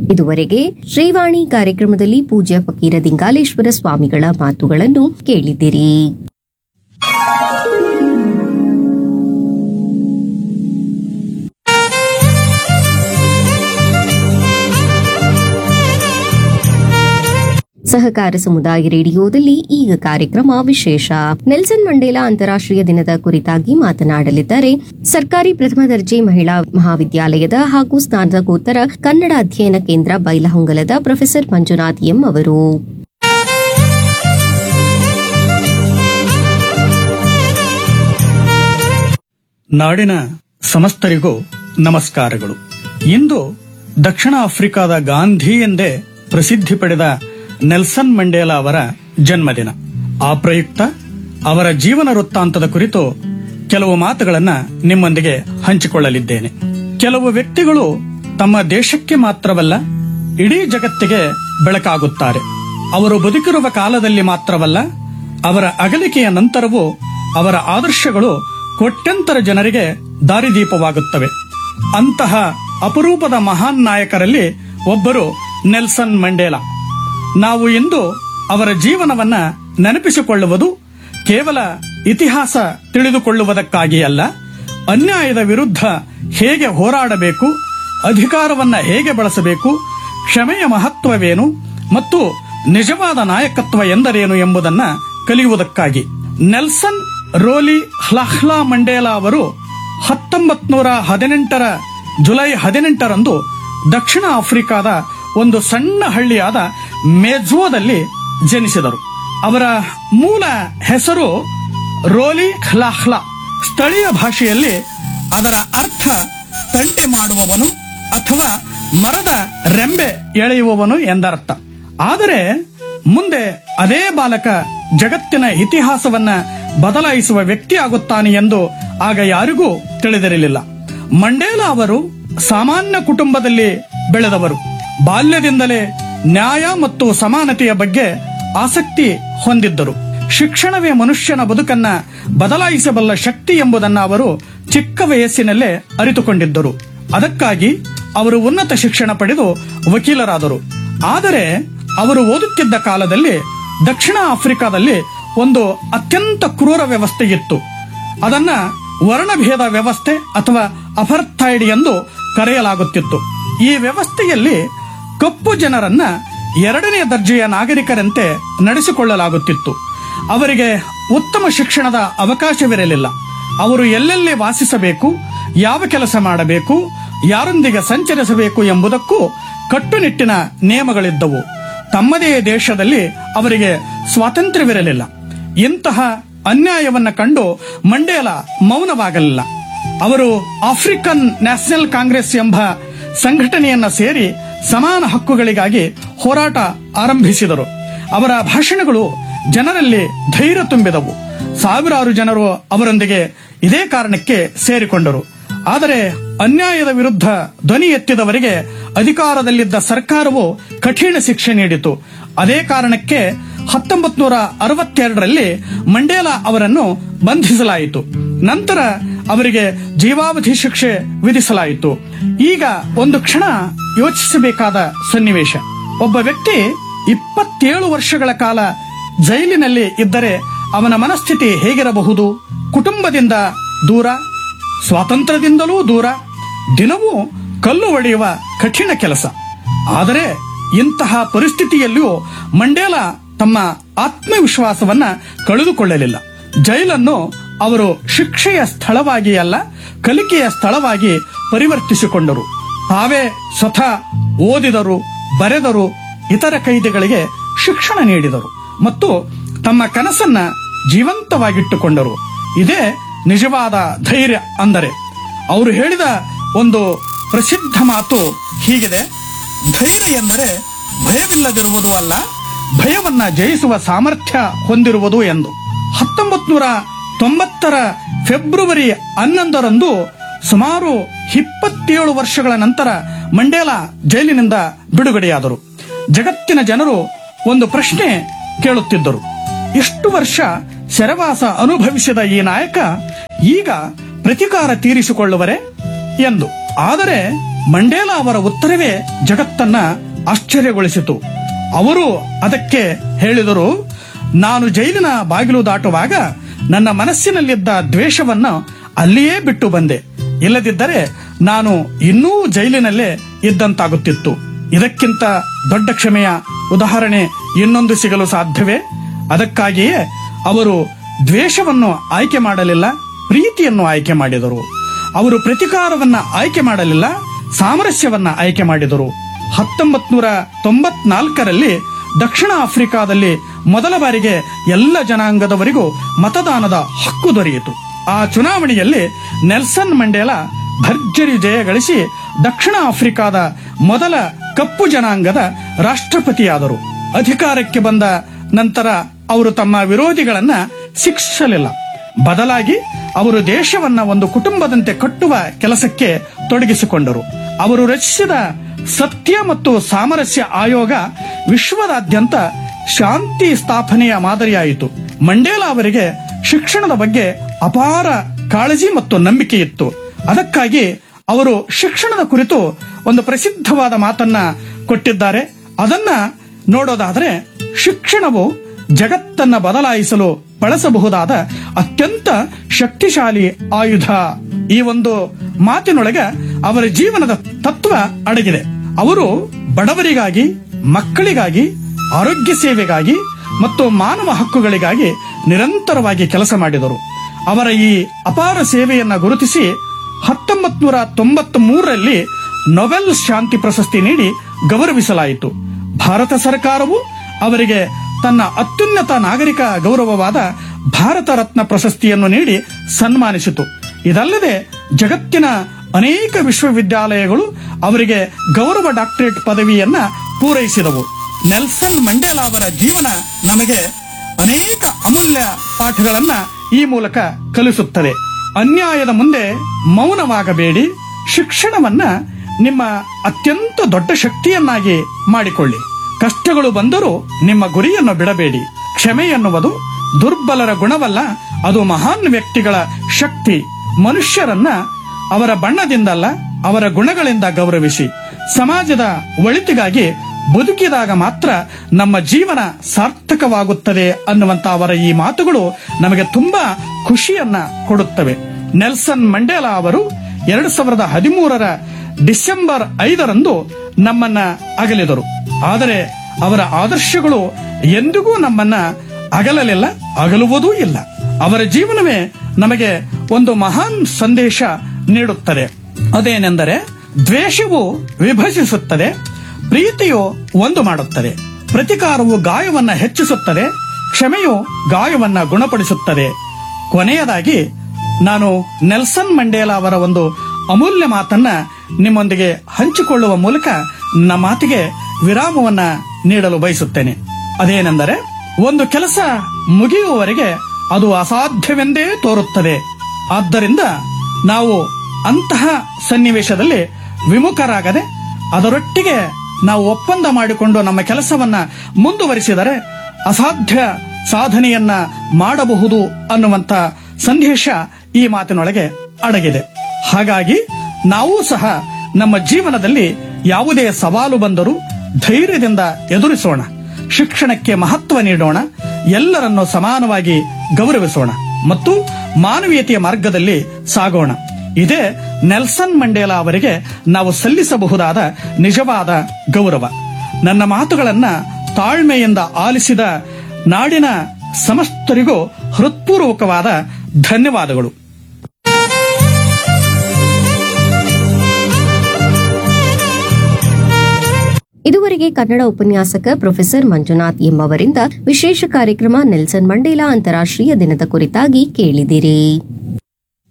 ಇದುವರೆಗೆ ಶ್ರೀವಾಣಿ ಕಾರ್ಯಕ್ರಮದಲ್ಲಿ ಪೂಜ್ಯ ಫಕೀರ ದಿಂಗಾಲೇಶ್ವರ ಸ್ವಾಮಿಗಳ ಮಾತುಗಳನ್ನು ಕೇಳಿದಿರಿ ಸಹಕಾರ ಸಮುದಾಯ ರೇಡಿಯೋದಲ್ಲಿ ಈಗ ಕಾರ್ಯಕ್ರಮ ವಿಶೇಷ ನೆಲ್ಸನ್ ಮಂಡೇಲಾ ಅಂತಾರಾಷ್ಟ್ರೀಯ ದಿನದ ಕುರಿತಾಗಿ ಮಾತನಾಡಲಿದ್ದಾರೆ ಸರ್ಕಾರಿ ಪ್ರಥಮ ದರ್ಜೆ ಮಹಿಳಾ ಮಹಾವಿದ್ಯಾಲಯದ ಹಾಗೂ ಸ್ನಾತಕೋತ್ತರ ಕನ್ನಡ ಅಧ್ಯಯನ ಕೇಂದ್ರ ಬೈಲಹೊಂಗಲದ ಪ್ರೊಫೆಸರ್ ಮಂಜುನಾಥ್ ಎಂ ಅವರು ನಾಡಿನ ಸಮಸ್ತರಿಗೂ ನಮಸ್ಕಾರಗಳು ಇಂದು ದಕ್ಷಿಣ ಆಫ್ರಿಕಾದ ಗಾಂಧಿ ಎಂದೇ ಪ್ರಸಿದ್ಧಿ ಪಡೆದ ನೆಲ್ಸನ್ ಮಂಡೇಲಾ ಅವರ ಜನ್ಮದಿನ ಆ ಪ್ರಯುಕ್ತ ಅವರ ಜೀವನ ವೃತ್ತಾಂತದ ಕುರಿತು ಕೆಲವು ಮಾತುಗಳನ್ನ ನಿಮ್ಮೊಂದಿಗೆ ಹಂಚಿಕೊಳ್ಳಲಿದ್ದೇನೆ ಕೆಲವು ವ್ಯಕ್ತಿಗಳು ತಮ್ಮ ದೇಶಕ್ಕೆ ಮಾತ್ರವಲ್ಲ ಇಡೀ ಜಗತ್ತಿಗೆ ಬೆಳಕಾಗುತ್ತಾರೆ ಅವರು ಬದುಕಿರುವ ಕಾಲದಲ್ಲಿ ಮಾತ್ರವಲ್ಲ ಅವರ ಅಗಲಿಕೆಯ ನಂತರವೂ ಅವರ ಆದರ್ಶಗಳು ಕೋಟ್ಯಂತರ ಜನರಿಗೆ ದಾರಿದೀಪವಾಗುತ್ತವೆ ಅಂತಹ ಅಪರೂಪದ ಮಹಾನ್ ನಾಯಕರಲ್ಲಿ ಒಬ್ಬರು ನೆಲ್ಸನ್ ಮಂಡೇಲಾ ನಾವು ಇಂದು ಅವರ ಜೀವನವನ್ನ ನೆನಪಿಸಿಕೊಳ್ಳುವುದು ಕೇವಲ ಇತಿಹಾಸ ತಿಳಿದುಕೊಳ್ಳುವುದಕ್ಕಾಗಿ ಅಲ್ಲ ಅನ್ಯಾಯದ ವಿರುದ್ಧ ಹೇಗೆ ಹೋರಾಡಬೇಕು ಅಧಿಕಾರವನ್ನ ಹೇಗೆ ಬಳಸಬೇಕು ಕ್ಷಮೆಯ ಮಹತ್ವವೇನು ಮತ್ತು ನಿಜವಾದ ನಾಯಕತ್ವ ಎಂದರೇನು ಎಂಬುದನ್ನ ಕಲಿಯುವುದಕ್ಕಾಗಿ ನೆಲ್ಸನ್ ರೋಲಿ ಹ್ಲಾಹ್ಲಾ ಮಂಡೇಲಾ ಅವರು ಹತ್ತೊಂಬತ್ ನೂರ ಹದಿನೆಂಟರ ಜುಲೈ ಹದಿನೆಂಟರಂದು ದಕ್ಷಿಣ ಆಫ್ರಿಕಾದ ಒಂದು ಸಣ್ಣ ಹಳ್ಳಿಯಾದ ಮೇಜ್ವೋದಲ್ಲಿ ಜನಿಸಿದರು ಅವರ ಮೂಲ ಹೆಸರು ರೋಲಿ ಖ್ಲಾಹ್ಲಾ ಸ್ಥಳೀಯ ಭಾಷೆಯಲ್ಲಿ ಅದರ ಅರ್ಥ ತಂಟೆ ಮಾಡುವವನು ಅಥವಾ ಮರದ ರೆಂಬೆ ಎಳೆಯುವವನು ಎಂದರ್ಥ ಆದರೆ ಮುಂದೆ ಅದೇ ಬಾಲಕ ಜಗತ್ತಿನ ಇತಿಹಾಸವನ್ನ ಬದಲಾಯಿಸುವ ವ್ಯಕ್ತಿಯಾಗುತ್ತಾನೆ ಎಂದು ಆಗ ಯಾರಿಗೂ ತಿಳಿದಿರಲಿಲ್ಲ ಮಂಡೇಲಾ ಅವರು ಸಾಮಾನ್ಯ ಕುಟುಂಬದಲ್ಲಿ ಬೆಳೆದವರು ಬಾಲ್ಯದಿಂದಲೇ ನ್ಯಾಯ ಮತ್ತು ಸಮಾನತೆಯ ಬಗ್ಗೆ ಆಸಕ್ತಿ ಹೊಂದಿದ್ದರು ಶಿಕ್ಷಣವೇ ಮನುಷ್ಯನ ಬದುಕನ್ನ ಬದಲಾಯಿಸಬಲ್ಲ ಶಕ್ತಿ ಎಂಬುದನ್ನ ಅವರು ಚಿಕ್ಕ ವಯಸ್ಸಿನಲ್ಲೇ ಅರಿತುಕೊಂಡಿದ್ದರು ಅದಕ್ಕಾಗಿ ಅವರು ಉನ್ನತ ಶಿಕ್ಷಣ ಪಡೆದು ವಕೀಲರಾದರು ಆದರೆ ಅವರು ಓದುತ್ತಿದ್ದ ಕಾಲದಲ್ಲಿ ದಕ್ಷಿಣ ಆಫ್ರಿಕಾದಲ್ಲಿ ಒಂದು ಅತ್ಯಂತ ಕ್ರೂರ ವ್ಯವಸ್ಥೆ ಇತ್ತು ಅದನ್ನ ವರ್ಣಭೇದ ವ್ಯವಸ್ಥೆ ಅಥವಾ ಅಪರ್ಥೈಡ್ ಎಂದು ಕರೆಯಲಾಗುತ್ತಿತ್ತು ಈ ವ್ಯವಸ್ಥೆಯಲ್ಲಿ ಕಪ್ಪು ಜನರನ್ನ ಎರಡನೇ ದರ್ಜೆಯ ನಾಗರಿಕರಂತೆ ನಡೆಸಿಕೊಳ್ಳಲಾಗುತ್ತಿತ್ತು ಅವರಿಗೆ ಉತ್ತಮ ಶಿಕ್ಷಣದ ಅವಕಾಶವಿರಲಿಲ್ಲ ಅವರು ಎಲ್ಲೆಲ್ಲಿ ವಾಸಿಸಬೇಕು ಯಾವ ಕೆಲಸ ಮಾಡಬೇಕು ಯಾರೊಂದಿಗೆ ಸಂಚರಿಸಬೇಕು ಎಂಬುದಕ್ಕೂ ಕಟ್ಟುನಿಟ್ಟಿನ ನಿಯಮಗಳಿದ್ದವು ತಮ್ಮದೇ ದೇಶದಲ್ಲಿ ಅವರಿಗೆ ಸ್ವಾತಂತ್ರ್ಯವಿರಲಿಲ್ಲ ಇಂತಹ ಅನ್ಯಾಯವನ್ನ ಕಂಡು ಮಂಡೇಲಾ ಮೌನವಾಗಲಿಲ್ಲ ಅವರು ಆಫ್ರಿಕನ್ ನ್ಯಾಷನಲ್ ಕಾಂಗ್ರೆಸ್ ಎಂಬ ಸಂಘಟನೆಯನ್ನ ಸೇರಿ ಸಮಾನ ಹಕ್ಕುಗಳಿಗಾಗಿ ಹೋರಾಟ ಆರಂಭಿಸಿದರು ಅವರ ಭಾಷಣಗಳು ಜನರಲ್ಲಿ ಧೈರ್ಯ ತುಂಬಿದವು ಸಾವಿರಾರು ಜನರು ಅವರೊಂದಿಗೆ ಇದೇ ಕಾರಣಕ್ಕೆ ಸೇರಿಕೊಂಡರು ಆದರೆ ಅನ್ಯಾಯದ ವಿರುದ್ಧ ಧ್ವನಿ ಎತ್ತಿದವರಿಗೆ ಅಧಿಕಾರದಲ್ಲಿದ್ದ ಸರ್ಕಾರವು ಕಠಿಣ ಶಿಕ್ಷೆ ನೀಡಿತು ಅದೇ ಕಾರಣಕ್ಕೆ ಹತ್ತೊಂಬತ್ ನೂರ ಅರವತ್ತೆರಡರಲ್ಲಿ ಮಂಡೇಲಾ ಅವರನ್ನು ಬಂಧಿಸಲಾಯಿತು ನಂತರ ಅವರಿಗೆ ಜೀವಾವಧಿ ಶಿಕ್ಷೆ ವಿಧಿಸಲಾಯಿತು ಈಗ ಒಂದು ಕ್ಷಣ ಯೋಚಿಸಬೇಕಾದ ಸನ್ನಿವೇಶ ಒಬ್ಬ ವ್ಯಕ್ತಿ ಇಪ್ಪತ್ತೇಳು ವರ್ಷಗಳ ಕಾಲ ಜೈಲಿನಲ್ಲಿ ಇದ್ದರೆ ಅವನ ಮನಸ್ಥಿತಿ ಹೇಗಿರಬಹುದು ಕುಟುಂಬದಿಂದ ದೂರ ಸ್ವಾತಂತ್ರ್ಯದಿಂದಲೂ ದೂರ ದಿನವೂ ಕಲ್ಲು ಒಡೆಯುವ ಕಠಿಣ ಕೆಲಸ ಆದರೆ ಇಂತಹ ಪರಿಸ್ಥಿತಿಯಲ್ಲಿಯೂ ಮಂಡೇಲಾ ತಮ್ಮ ಆತ್ಮವಿಶ್ವಾಸವನ್ನ ಕಳೆದುಕೊಳ್ಳಲಿಲ್ಲ ಜೈಲನ್ನು ಅವರು ಶಿಕ್ಷೆಯ ಸ್ಥಳವಾಗಿ ಅಲ್ಲ ಕಲಿಕೆಯ ಸ್ಥಳವಾಗಿ ಪರಿವರ್ತಿಸಿಕೊಂಡರು ತಾವೇ ಸ್ವತಃ ಓದಿದರು ಬರೆದರು ಇತರ ಕೈದಿಗಳಿಗೆ ಶಿಕ್ಷಣ ನೀಡಿದರು ಮತ್ತು ತಮ್ಮ ಕನಸನ್ನ ಜೀವಂತವಾಗಿಟ್ಟುಕೊಂಡರು ಇದೇ ನಿಜವಾದ ಧೈರ್ಯ ಅಂದರೆ ಅವರು ಹೇಳಿದ ಒಂದು ಪ್ರಸಿದ್ಧ ಮಾತು ಹೀಗಿದೆ ಧೈರ್ಯ ಎಂದರೆ ಭಯವಿಲ್ಲದಿರುವುದು ಅಲ್ಲ ಭಯವನ್ನ ಜಯಿಸುವ ಸಾಮರ್ಥ್ಯ ಹೊಂದಿರುವುದು ಎಂದು ಹತ್ತೊಂಬತ್ ನೂರ ತೊಂಬತ್ತರ ಫೆಬ್ರವರಿ ಹನ್ನೊಂದರಂದು ಸುಮಾರು ಇಪ್ಪತ್ತೇಳು ವರ್ಷಗಳ ನಂತರ ಮಂಡೇಲಾ ಜೈಲಿನಿಂದ ಬಿಡುಗಡೆಯಾದರು ಜಗತ್ತಿನ ಜನರು ಒಂದು ಪ್ರಶ್ನೆ ಕೇಳುತ್ತಿದ್ದರು ಇಷ್ಟು ವರ್ಷ ಸೆರೆವಾಸ ಅನುಭವಿಸಿದ ಈ ನಾಯಕ ಈಗ ಪ್ರತಿಕಾರ ತೀರಿಸಿಕೊಳ್ಳುವರೆ ಎಂದು ಆದರೆ ಮಂಡೇಲಾ ಅವರ ಉತ್ತರವೇ ಜಗತ್ತನ್ನ ಆಶ್ಚರ್ಯಗೊಳಿಸಿತು ಅವರು ಅದಕ್ಕೆ ಹೇಳಿದರು ನಾನು ಜೈಲಿನ ಬಾಗಿಲು ದಾಟುವಾಗ ನನ್ನ ಮನಸ್ಸಿನಲ್ಲಿದ್ದ ದ್ವೇಷವನ್ನು ಅಲ್ಲಿಯೇ ಬಿಟ್ಟು ಬಂದೆ ಇಲ್ಲದಿದ್ದರೆ ನಾನು ಇನ್ನೂ ಜೈಲಿನಲ್ಲೇ ಇದ್ದಂತಾಗುತ್ತಿತ್ತು ಇದಕ್ಕಿಂತ ದೊಡ್ಡ ಕ್ಷಮೆಯ ಉದಾಹರಣೆ ಇನ್ನೊಂದು ಸಿಗಲು ಸಾಧ್ಯವೇ ಅದಕ್ಕಾಗಿಯೇ ಅವರು ದ್ವೇಷವನ್ನು ಆಯ್ಕೆ ಮಾಡಲಿಲ್ಲ ಪ್ರೀತಿಯನ್ನು ಆಯ್ಕೆ ಮಾಡಿದರು ಅವರು ಪ್ರತಿಕಾರವನ್ನ ಆಯ್ಕೆ ಮಾಡಲಿಲ್ಲ ಸಾಮರಸ್ಯವನ್ನ ಆಯ್ಕೆ ಮಾಡಿದರು ಹತ್ತೊಂಬತ್ ನೂರ ತೊಂಬತ್ನಾಲ್ಕರಲ್ಲಿ ದಕ್ಷಿಣ ಆಫ್ರಿಕಾದಲ್ಲಿ ಮೊದಲ ಬಾರಿಗೆ ಎಲ್ಲ ಜನಾಂಗದವರಿಗೂ ಮತದಾನದ ಹಕ್ಕು ದೊರೆಯಿತು ಆ ಚುನಾವಣೆಯಲ್ಲಿ ನೆಲ್ಸನ್ ಮಂಡೇಲಾ ಭರ್ಜರಿ ಜಯ ಗಳಿಸಿ ದಕ್ಷಿಣ ಆಫ್ರಿಕಾದ ಮೊದಲ ಕಪ್ಪು ಜನಾಂಗದ ರಾಷ್ಟ್ರಪತಿಯಾದರು ಅಧಿಕಾರಕ್ಕೆ ಬಂದ ನಂತರ ಅವರು ತಮ್ಮ ವಿರೋಧಿಗಳನ್ನ ಶಿಕ್ಷಿಸಲಿಲ್ಲ ಬದಲಾಗಿ ಅವರು ದೇಶವನ್ನ ಒಂದು ಕುಟುಂಬದಂತೆ ಕಟ್ಟುವ ಕೆಲಸಕ್ಕೆ ತೊಡಗಿಸಿಕೊಂಡರು ಅವರು ರಚಿಸಿದ ಸತ್ಯ ಮತ್ತು ಸಾಮರಸ್ಯ ಆಯೋಗ ವಿಶ್ವದಾದ್ಯಂತ ಶಾಂತಿ ಸ್ಥಾಪನೆಯ ಮಾದರಿಯಾಯಿತು ಮಂಡೇಲಾ ಅವರಿಗೆ ಶಿಕ್ಷಣದ ಬಗ್ಗೆ ಅಪಾರ ಕಾಳಜಿ ಮತ್ತು ನಂಬಿಕೆ ಇತ್ತು ಅದಕ್ಕಾಗಿ ಅವರು ಶಿಕ್ಷಣದ ಕುರಿತು ಒಂದು ಪ್ರಸಿದ್ಧವಾದ ಮಾತನ್ನ ಕೊಟ್ಟಿದ್ದಾರೆ ಅದನ್ನ ನೋಡೋದಾದ್ರೆ ಶಿಕ್ಷಣವು ಜಗತ್ತನ್ನ ಬದಲಾಯಿಸಲು ಬಳಸಬಹುದಾದ ಅತ್ಯಂತ ಶಕ್ತಿಶಾಲಿ ಆಯುಧ ಈ ಒಂದು ಮಾತಿನೊಳಗೆ ಅವರ ಜೀವನದ ತತ್ವ ಅಡಗಿದೆ ಅವರು ಬಡವರಿಗಾಗಿ ಮಕ್ಕಳಿಗಾಗಿ ಆರೋಗ್ಯ ಸೇವೆಗಾಗಿ ಮತ್ತು ಮಾನವ ಹಕ್ಕುಗಳಿಗಾಗಿ ನಿರಂತರವಾಗಿ ಕೆಲಸ ಮಾಡಿದರು ಅವರ ಈ ಅಪಾರ ಸೇವೆಯನ್ನ ಗುರುತಿಸಿ ಹತ್ತೊಂಬತ್ ನೂರ ತೊಂಬತ್ ಮೂರರಲ್ಲಿ ನೊಬೆಲ್ ಶಾಂತಿ ಪ್ರಶಸ್ತಿ ನೀಡಿ ಗೌರವಿಸಲಾಯಿತು ಭಾರತ ಸರ್ಕಾರವು ಅವರಿಗೆ ತನ್ನ ಅತ್ಯುನ್ನತ ನಾಗರಿಕ ಗೌರವವಾದ ಭಾರತ ರತ್ನ ಪ್ರಶಸ್ತಿಯನ್ನು ನೀಡಿ ಸನ್ಮಾನಿಸಿತು ಇದಲ್ಲದೆ ಜಗತ್ತಿನ ಅನೇಕ ವಿಶ್ವವಿದ್ಯಾಲಯಗಳು ಅವರಿಗೆ ಗೌರವ ಡಾಕ್ಟರೇಟ್ ಪದವಿಯನ್ನ ಪೂರೈಸಿದವು ನೆಲ್ಸನ್ ಮಂಡೇಲಾ ಅವರ ಜೀವನ ನಮಗೆ ಅನೇಕ ಅಮೂಲ್ಯ ಪಾಠಗಳನ್ನ ಈ ಮೂಲಕ ಕಲಿಸುತ್ತದೆ ಅನ್ಯಾಯದ ಮುಂದೆ ಮೌನವಾಗಬೇಡಿ ಶಿಕ್ಷಣವನ್ನ ನಿಮ್ಮ ಅತ್ಯಂತ ದೊಡ್ಡ ಶಕ್ತಿಯನ್ನಾಗಿ ಮಾಡಿಕೊಳ್ಳಿ ಕಷ್ಟಗಳು ಬಂದರೂ ನಿಮ್ಮ ಗುರಿಯನ್ನು ಬಿಡಬೇಡಿ ಕ್ಷಮೆ ಎನ್ನುವುದು ದುರ್ಬಲರ ಗುಣವಲ್ಲ ಅದು ಮಹಾನ್ ವ್ಯಕ್ತಿಗಳ ಶಕ್ತಿ ಮನುಷ್ಯರನ್ನ ಅವರ ಬಣ್ಣದಿಂದಲ್ಲ ಅವರ ಗುಣಗಳಿಂದ ಗೌರವಿಸಿ ಸಮಾಜದ ಒಳಿತಿಗಾಗಿ ಬದುಕಿದಾಗ ಮಾತ್ರ ನಮ್ಮ ಜೀವನ ಸಾರ್ಥಕವಾಗುತ್ತದೆ ಅನ್ನುವಂತ ಅವರ ಈ ಮಾತುಗಳು ನಮಗೆ ತುಂಬಾ ಖುಷಿಯನ್ನ ಕೊಡುತ್ತವೆ ನೆಲ್ಸನ್ ಮಂಡೇಲಾ ಅವರು ಎರಡು ಸಾವಿರದ ಹದಿಮೂರರ ಡಿಸೆಂಬರ್ ಐದರಂದು ನಮ್ಮನ್ನ ಅಗಲಿದರು ಆದರೆ ಅವರ ಆದರ್ಶಗಳು ಎಂದಿಗೂ ನಮ್ಮನ್ನ ಅಗಲಲಿಲ್ಲ ಅಗಲುವುದೂ ಇಲ್ಲ ಅವರ ಜೀವನವೇ ನಮಗೆ ಒಂದು ಮಹಾನ್ ಸಂದೇಶ ನೀಡುತ್ತದೆ ಅದೇನೆಂದರೆ ದ್ವೇಷವು ವಿಭಜಿಸುತ್ತದೆ ಪ್ರೀತಿಯು ಒಂದು ಮಾಡುತ್ತದೆ ಪ್ರತಿಕಾರವು ಗಾಯವನ್ನ ಹೆಚ್ಚಿಸುತ್ತದೆ ಕ್ಷಮೆಯು ಗಾಯವನ್ನ ಗುಣಪಡಿಸುತ್ತದೆ ಕೊನೆಯದಾಗಿ ನಾನು ನೆಲ್ಸನ್ ಮಂಡೇಲಾ ಅವರ ಒಂದು ಅಮೂಲ್ಯ ಮಾತನ್ನ ನಿಮ್ಮೊಂದಿಗೆ ಹಂಚಿಕೊಳ್ಳುವ ಮೂಲಕ ನನ್ನ ಮಾತಿಗೆ ವಿರಾಮವನ್ನ ನೀಡಲು ಬಯಸುತ್ತೇನೆ ಅದೇನೆಂದರೆ ಒಂದು ಕೆಲಸ ಮುಗಿಯುವವರೆಗೆ ಅದು ಅಸಾಧ್ಯವೆಂದೇ ತೋರುತ್ತದೆ ಆದ್ದರಿಂದ ನಾವು ಅಂತಹ ಸನ್ನಿವೇಶದಲ್ಲಿ ವಿಮುಖರಾಗದೆ ಅದರೊಟ್ಟಿಗೆ ನಾವು ಒಪ್ಪಂದ ಮಾಡಿಕೊಂಡು ನಮ್ಮ ಕೆಲಸವನ್ನ ಮುಂದುವರಿಸಿದರೆ ಅಸಾಧ್ಯ ಸಾಧನೆಯನ್ನ ಮಾಡಬಹುದು ಅನ್ನುವಂತ ಸಂದೇಶ ಈ ಮಾತಿನೊಳಗೆ ಅಡಗಿದೆ ಹಾಗಾಗಿ ನಾವು ಸಹ ನಮ್ಮ ಜೀವನದಲ್ಲಿ ಯಾವುದೇ ಸವಾಲು ಬಂದರೂ ಧೈರ್ಯದಿಂದ ಎದುರಿಸೋಣ ಶಿಕ್ಷಣಕ್ಕೆ ಮಹತ್ವ ನೀಡೋಣ ಎಲ್ಲರನ್ನು ಸಮಾನವಾಗಿ ಗೌರವಿಸೋಣ ಮತ್ತು ಮಾನವೀಯತೆಯ ಮಾರ್ಗದಲ್ಲಿ ಸಾಗೋಣ ಇದೇ ನೆಲ್ಸನ್ ಮಂಡೇಲಾ ಅವರಿಗೆ ನಾವು ಸಲ್ಲಿಸಬಹುದಾದ ನಿಜವಾದ ಗೌರವ ನನ್ನ ಮಾತುಗಳನ್ನ ತಾಳ್ಮೆಯಿಂದ ಆಲಿಸಿದ ನಾಡಿನ ಸಮಸ್ತರಿಗೂ ಹೃತ್ಪೂರ್ವಕವಾದ ಧನ್ಯವಾದಗಳು ಇದುವರೆಗೆ ಕನ್ನಡ ಉಪನ್ಯಾಸಕ ಪ್ರೊಫೆಸರ್ ಮಂಜುನಾಥ್ ಎಂಬವರಿಂದ ವಿಶೇಷ ಕಾರ್ಯಕ್ರಮ ನೆಲ್ಸನ್ ಮಂಡೇಲಾ ಅಂತಾರಾಷ್ಟ್ರೀಯ ದಿನದ ಕುರಿತಾಗಿ ಕೇಳಿದಿರಿ